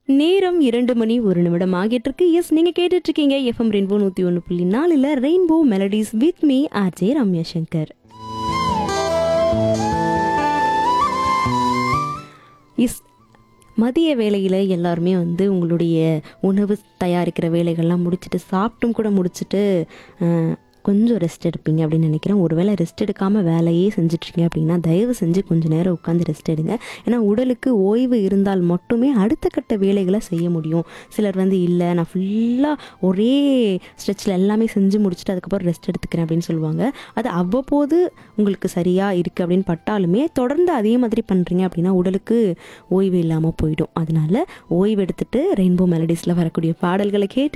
நேரம் இரண்டு மணி ஒரு நிமிடம் ஆகிட்டு இருக்கு எஸ் நீங்க கேட்டுட்டு இருக்கீங்க எஃப்எம் ரெயின்போ நூத்தி ஒன்று புள்ளி நாலுல rainbow melodies with me RJ Ramya Shankar is மதிய வேளையில் எல்லாருமே வந்து உங்களுடைய உணவு தயாரிக்கிற வேலைகள்லாம் முடிச்சுட்டு சாப்பிட்டும் கூட முடிச்சுட்டு அஹ், கொஞ்சம் ரெஸ்ட் எடுப்பீங்க அப்படின்னு நினைக்கிறேன் ஒருவேளை ரெஸ்ட் எடுக்காமல் வேலையே செஞ்சிட்ருக்கீங்க அப்படின்னா தயவு செஞ்சு கொஞ்ச நேரம் உட்காந்து ரெஸ்ட் எடுங்க ஏன்னா உடலுக்கு ஓய்வு இருந்தால் மட்டுமே அடுத்த கட்ட வேலைகளை செய்ய முடியும் சிலர் வந்து இல்லை நான் ஃபுல்லாக ஒரே ஸ்ட்ரெச்சில் எல்லாமே செஞ்சு முடிச்சுட்டு அதுக்கப்புறம் ரெஸ்ட் எடுத்துக்கிறேன் அப்படின்னு சொல்லுவாங்க அது அவ்வப்போது உங்களுக்கு சரியாக இருக்குது அப்படின்னு பட்டாலுமே தொடர்ந்து அதே மாதிரி பண்ணுறீங்க அப்படின்னா உடலுக்கு ஓய்வு இல்லாமல் போயிடும் அதனால ஓய்வு எடுத்துட்டு ரெயின்போ மெலடிஸில் வரக்கூடிய பாடல்களை கேட்டு